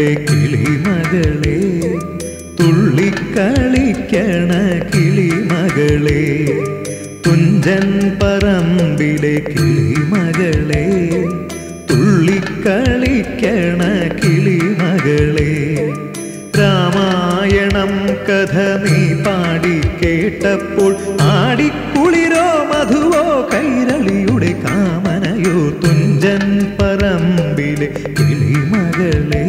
പറമ്പിലെ കിളിമകളെ തുള്ളിക്കളിക്കണ കിളിമകളെ തുഞ്ചൻ പറമ്പിലെ കിളിമകളെ തുള്ളിക്കളിക്കണ കിളിമകളെ രാമായണം കഥ നീ പാടി കേട്ടപ്പോൾ ആടിക്കുളിരോ മധുവോ കൈരളിയുടെ കാമനയോ തുഞ്ചൻ പറമ്പിലെ കിളിമകളെ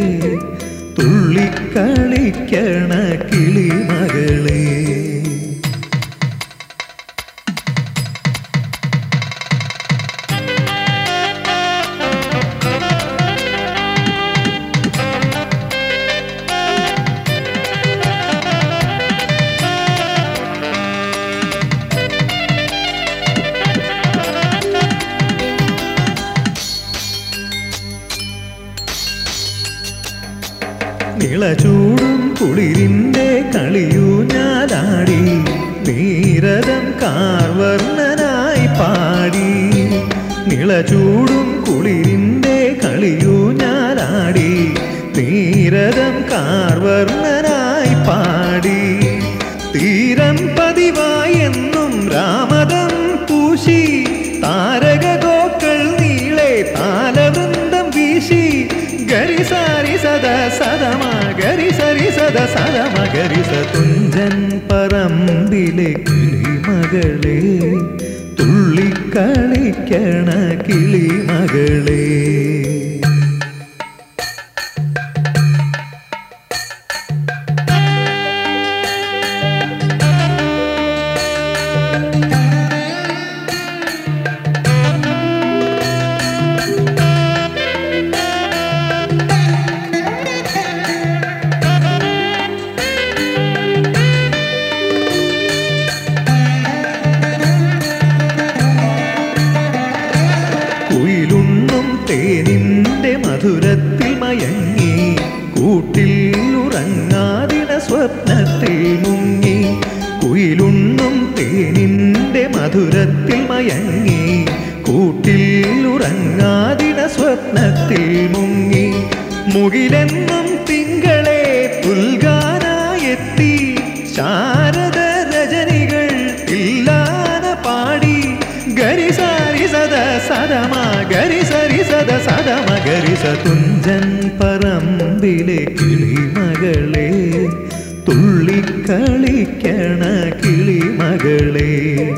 തുള്ളിക്കളിക്കണ കിളിമകളെ നിളചൂടും കുളിരിൻ്റെ കളിയൂഞ്ഞാലാടി നീരതം കാർവർണ്ണനായി പാടി നിളചൂടും കുളിരിൻ്റെ കളിയൂഞ്ഞാലാടി നീരതം കാർവർണ്ണനായി പാടി തീരം പതിവായെന്നും രാമദം പൂശി താരകഗോക്കൾ നീളെ താലവൃന്ദം വീശി ഗരി സാരി സദ സദമ ഗരി സരി സദ സദമ ഗരി സതുഞ്ചൻ പറമ്പിലെ കിളിമകളെ തുള്ളിക്കളിക്കണ കിളിമകളെ കുയിലുണ്ണും തേനിന്റെ മധുരത്തിൽ മയങ്ങി കൂട്ടിൽ ഉറങ്ങാതിന സ്വപ്നത്തിൽ മുങ്ങി കുയിലുണ്ണും തേനിന്റെ മധുരത്തിൽ മയങ്ങി കൂട്ടിൽ ഉറങ്ങാതിന സ്വപ്നത്തിൽ മുങ്ങി മുകിലെന്നും തിങ്കളെ പുൽകാനായെത്തി ശാരദ രജനികൾ ഇല്ലാന പാടി ഗരി സാരി സദ സദമ ഗരി സരി സദ സദമ ഗരി സതുഞ്ചൻ പറമ്പിലെ കിളിമകളെ തുള്ളിക്കളിക്കണ കിളിമകളെ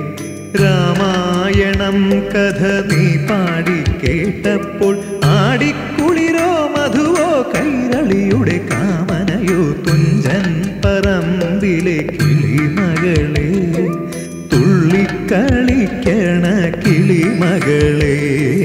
രാമായണം കഥ നീ പാടി കേട്ടപ്പോൾ ആടിക്കുളിരോ മധുവോ കൈരളിയുടെ കാമനയോ തുഞ്ചൻ പറമ്പിലെ കിളിമകളെ തുള്ളിക്കളിക്കണ കിളിമകളെ